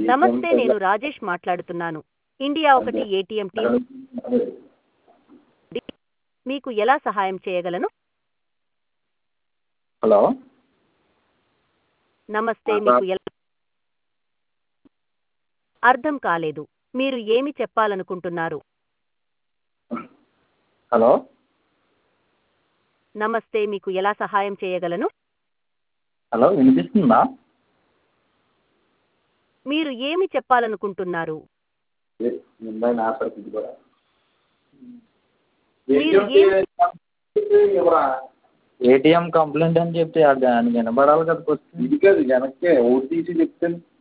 నమస్తే నేను రాజేష్ మాట్లాడుతున్నాను ఇండియా ఒకటి ఏటీఎం టీం మీకు ఎలా సహాయం చేయగలను హలో నమస్తే మీకు ఎలా అర్థం కాలేదు మీరు ఏమి చెప్పాలనుకుంటున్నారు హలో నమస్తే మీకు ఎలా సహాయం చేయగలను హలో వినిపిస్తుందా మీరు ఏమి చెప్పాలనుకుంటున్నారు ముంబై నా పరిస్థితి కూడా మీరు ఏం- ఏటీఎం కంప్లైంట్ అని చెప్తే అది దానికి వినపడాలి కదా ఫస్ట్ ఇది కాదు వెనక్కి ఓటీసీ చెప్తాను